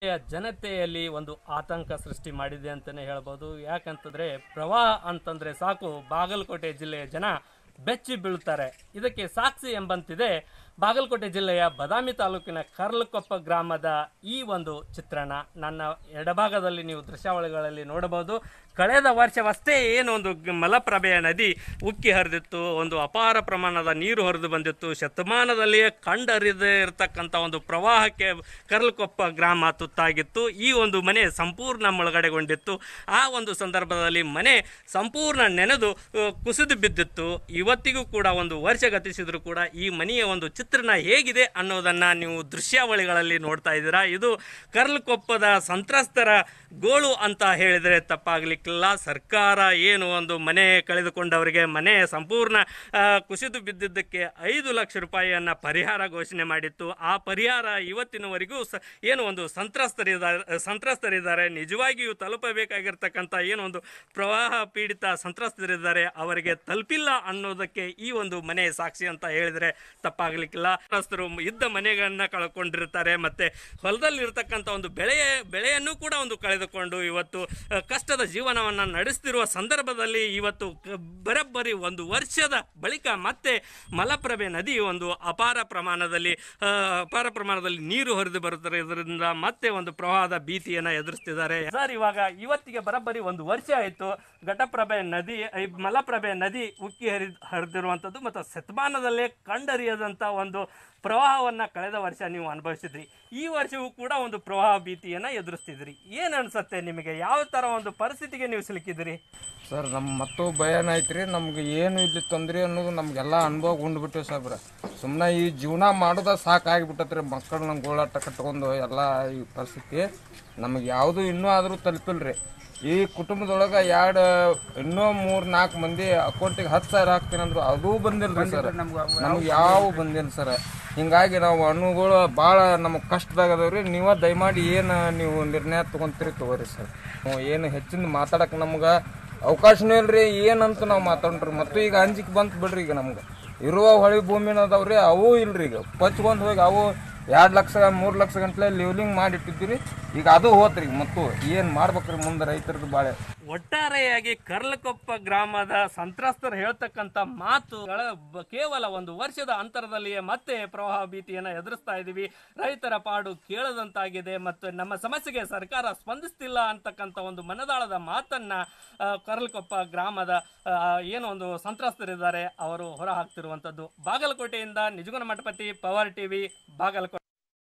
ಜನತೆಯಲ್ಲಿ ಒಂದು ಆತಂಕ ಸೃಷ್ಟಿ ಮಾಡಿದೆ ಅಂತಲೇ ಹೇಳ್ಬೋದು ಯಾಕಂತಂದ್ರೆ ಪ್ರವಾಹ ಅಂತಂದ್ರೆ ಸಾಕು ಬಾಗಲಕೋಟೆ ಜಿಲ್ಲೆಯ ಜನ ಬೆಚ್ಚಿ ಬೀಳುತ್ತಾರೆ ಇದಕ್ಕೆ ಸಾಕ್ಷಿ ಎಂಬಂತಿದೆ ಬಾಗಲಕೋಟೆ ಜಿಲ್ಲೆಯ ಬದಾಮಿ ತಾಲೂಕಿನ ಕರ್ಲಕೊಪ್ಪ ಗ್ರಾಮದ ಈ ಒಂದು ಚಿತ್ರಣ ನನ್ನ ಎಡಭಾಗದಲ್ಲಿ ನೀವು ದೃಶ್ಯಾವಳಿಗಳಲ್ಲಿ ನೋಡಬಹುದು ಕಳೆದ ವರ್ಷವಷ್ಟೇ ಏನು ಒಂದು ಗ- ಮಲಪ್ರಭೆಯ ನದಿ ಉಕ್ಕಿ ಹರಿದಿತ್ತು ಒಂದು ಅಪಾರ ಪ್ರಮಾಣದ ನೀರು ಹರಿದು ಬಂದಿತ್ತು ಶತಮಾನದಲ್ಲಿಯೇ ಕಂಡರಿದೇ ಇರತಕ್ಕಂಥ ಒಂದು ಪ್ರವಾಹಕ್ಕೆ ಕರ್ಲಕೊಪ್ಪ ಗ್ರಾಮ ತುತ್ತಾಗಿತ್ತು ಈ ಒಂದು ಮನೆ ಸಂಪೂರ್ಣ ಮುಳುಗಡೆಗೊಂಡಿತ್ತು ಆ ಒಂದು ಸಂದರ್ಭದಲ್ಲಿ ಮನೆ ಸಂಪೂರ್ಣ ನೆನೆದು ಅ, ಕುಸಿದು ಬಿದ್ದಿತ್ತು ಇವತ್ತಿಗೂ ಕೂಡ ಒಂದು ವರ್ಷ ಗತಿಸಿದ್ರು ಕೂಡ ಈ ಮನೆಯ ಒಂದು ಚಿತ್ರಣ ಹೇಗಿದೆ ಅನ್ನೋದನ್ನ ನೀವು ದೃಶ್ಯಾವಳಿಗಳಲ್ಲಿ ನೋಡ್ತಾ ಇದ್ದೀರಾ ಇದು ಕರ್ಲಕೊಪ್ಪದ ಸಂತ್ರಸ್ತರ ಗೋಳು ಅಂತ ಹೇಳಿದರೆ ತಪ್ಪಾಗಲಿಕ್ಕಿಲ್ಲ ಸರ್ಕಾರ ಏನು ಒಂದು ಮನೆ ಕಳೆದುಕೊಂಡವರಿಗೆ ಮನೆ ಸಂಪೂರ್ಣ ಆ, ಕುಸಿದು ಬಿದ್ದಿದ್ದಕ್ಕೆ ಐದು ಲಕ್ಷ ರೂಪಾಯಿಯನ್ನು ಪರಿಹಾರ ಘೋಷಣೆ ಮಾಡಿತ್ತು ಆ ಪರಿಹಾರ ಇವತ್ತಿನವರೆಗೂ ಸ ಏನು ಒಂದು ಸಂತ್ರಸ್ತರಿದ್ದಾರೆ ಸಂತ್ರಸ್ತರಿದ್ದಾರೆ ನಿಜವಾಗಿಯೂ ತಲುಪಬೇಕಾಗಿರ್ತಕ್ಕಂಥ ಏನು ಒಂದು ಪ್ರವಾಹ ಪೀಡಿತ ಸಂತ್ರಸ್ತರಿದ್ದಾರೆ ಅವರಿಗೆ ತಲುಪಿಲ್ಲ ಅನ್ನೋದಕ್ಕೆ ಈ ಒಂದು ಮನೆ ಸಾಕ್ಷಿ ಅಂತ ಹೇಳಿದರೆ ತಪ್ಪಾಗಲಿಕ್ಕಿಲ್ಲ ಸಂತ್ರಸ್ತರು ಇದ್ದ ಮನೆಗಳನ್ನ ಕಳ್ಕೊಂಡಿರ್ತಾರೆ ಮತ್ತೆ ಹೊಲದಲ್ಲಿರ್ತಕ್ಕಂಥ ಒಂದು ಬೆಳೆಯ ಬೆಳೆಯನ್ನು ಕೂಡ ಒಂದು ಕಳೆದುಕೊಂಡು ಇವತ್ತು ಅ, ಕಷ್ಟದ ಜೀವನವನ್ನು ನಡೆಸ್ತಿರುವ ಸಂದರ್ಭದಲ್ಲಿ ಇವತ್ತು ಕ- ಬರೋಬ್ಬರಿ ಒಂದು ವರ್ಷದ ಬಳಿಕ ಮತ್ತೆ ಮಲಪ್ರಭೆ ನದಿ ಒಂದು ಅಪಾರ ಪ್ರಮಾಣದಲ್ಲಿ ಆ, ಅಪಾರ ಪ್ರಮಾಣದಲ್ಲಿ ನೀರು ಹರಿದು ಬರುತ್ತದೆ ಇದರಿಂದ ಮತ್ತೆ ಒಂದು ಪ್ರವಾಹದ ಭೀತಿಯನ್ನು ಎದುರಿಸ್ತಿದ್ದಾರೆ ಸರ್ ಇವಾಗ ಇವತ್ತಿಗೆ ಬರೋಬ್ಬರಿ ಒಂದು ವರ್ಷ ಆಯಿತು ಘಟಪ್ರಭೆ ನದಿ ಈ ಮಲಪ್ರಭೆ ನದಿ ಉಕ್ಕಿ ಹರಿ ಹರಿದಿರುವಂಥದ್ದು ಮತ್ತು ಶತಮಾನದಲ್ಲೇ ಕಂಡರಿಯದಂಥ ಒಂದು ಪ್ರವಾಹವನ್ನು ಕಳೆದ ವರ್ಷ ನೀವು ಅನುಭವಿಸಿದ್ರಿ ಈ ವರ್ಷವೂ ಕೂಡ ಒಂದು ಪ್ರವಾಹ ಭೀತಿಯನ್ನು ಎದುರಿಸ್ತಿದ್ರಿ ಏನು ಅನ್ಸುತ್ತೆ ನಿಮಗೆ ಯಾವ ಥರ ಒಂದು ಪರಿಸ್ಥಿತಿಗೆ ನೀವು ಸಿಲುಕಿದ್ರಿ ಸರ್ ನಮ್ಮ ಮತ್ತು ಭಯನ ಐತ್ರಿ ನಮ್ಗೆ ಏನು ಇಲ್ಲಿ ತೊಂದರೆ ಅನ್ನೋದು ನಮಗೆಲ್ಲ ಅನುಭವ ಉಂಡ್ಬಿಟ್ಟಿವಿ ಸಾಬ್ರ ಸುಮ್ಮನೆ ಈ ಜೀವನ ಮಾಡೋದ ಸಾಕಾಗಿಬಿಟ್ಟತ್ರಿ ಮಕ್ಕಳನ್ನ ಗೋಳಾಟ ಕಟ್ಕೊಂಡು ಎಲ್ಲ ಈ ಪರಿಸ್ಥಿತಿ ನಮಗೆ ಯಾವುದು ಇನ್ನೂ ಆದರೂ ತಲುಪಿಲ್ರಿ ಈ ಕುಟುಂಬದೊಳಗೆ ಎರಡು ಇನ್ನೂ ಮೂರು ನಾಲ್ಕು ಮಂದಿ ಅಕೌಂಟಿಗೆ ಹತ್ತು ಸಾವಿರ ಹಾಕ್ತೀನಿ ಅಂದ್ರು ಅದೂ ಬಂದಿಲ್ಲ ಸರ್ ನಮ್ಗೆ ಯಾವ ಬಂದಿಲ್ಲ ಸರ್ ಹಿಂಗಾಗಿ ನಾವು ಹಣ್ಣುಗಳು ಭಾಳ ನಮಗೆ ಕಷ್ಟದಾಗ ಅದಾವ್ರಿ ನೀವೇ ದಯಮಾಡಿ ಏನು ನೀವು ನಿರ್ಣಯ ತೊಗೊಂತೀರಿ ತಗೋರಿ ಸರ್ ನಾವು ಏನು ಹೆಚ್ಚಿನ ಮಾತಾಡಕ್ಕೆ ನಮ್ಗೆ ಅವಕಾಶನೂ ಇಲ್ರಿ ಏನಂತ ನಾವು ಮಾತಾಡ್ರಿ ಮತ್ತು ಈಗ ಅಂಜಿಕೆ ಬಂತು ಬಿಡ್ರಿ ಈಗ ನಮ್ಗೆ ಇರುವ ಹೊಳಿ ಭೂಮಿನ ಅದಾವ್ರಿ ಅವು ಇಲ್ರಿ ಈಗ ಪಚ್ಕೊಂಡ್ ಹೋಗಿ ಅವು ಎರಡು ಲಕ್ಷ ಮೂರು ಲಕ್ಷ ಗಂಟ್ಲೆ ಲಿವ್ಲಿಂಗ್ ಮಾಡಿಟ್ಟಿದ್ದೀರಿ ಈಗ ಅದು ಹೋತ್ರಿ ಈಗ ಮತ್ತು ಏನು ಮಾಡ್ಬೇಕ್ರಿ ಮುಂದೆ ರೈತರದ್ದು ಬಾಳೆ ಒಟ್ಟಾರೆಯಾಗಿ ಕರ್ಲಕೊಪ್ಪ ಗ್ರಾಮದ ಸಂತ್ರಸ್ತರು ಹೇಳ್ತಕ್ಕಂಥ ಮಾತುಗಳ ಬ- ಕೇವಲ ಒಂದು ವರ್ಷದ ಅಂತರದಲ್ಲಿಯೇ ಮತ್ತೆ ಪ್ರವಾಹ ಭೀತಿಯನ್ನು ಎದುರಿಸ್ತಾ ಇದ್ದೀವಿ ರೈತರ ಪಾಡು ಕೇಳದಂತಾಗಿದೆ ಮತ್ತು ನಮ್ಮ ಸಮಸ್ಯೆಗೆ ಸರ್ಕಾರ ಸ್ಪಂದಿಸ್ತಿಲ್ಲ ಅಂತಕ್ಕಂಥ ಒಂದು ಮನದಾಳದ ಮಾತನ್ನ ಆ, ಕರ್ಲಕೊಪ್ಪ ಗ್ರಾಮದ ಆ, ಏನು ಒಂದು ಸಂತ್ರಸ್ತರಿದ್ದಾರೆ ಅವರು ಹೊರ ಹಾಕ್ತಿರುವಂಥದ್ದು ಬಾಗಲಕೋಟೆಯಿಂದ ನಿಜಗುಣ ಮಠಪತಿ ಪವರ್ ಟಿವಿ ಬಾಗಲಕೋಟೆ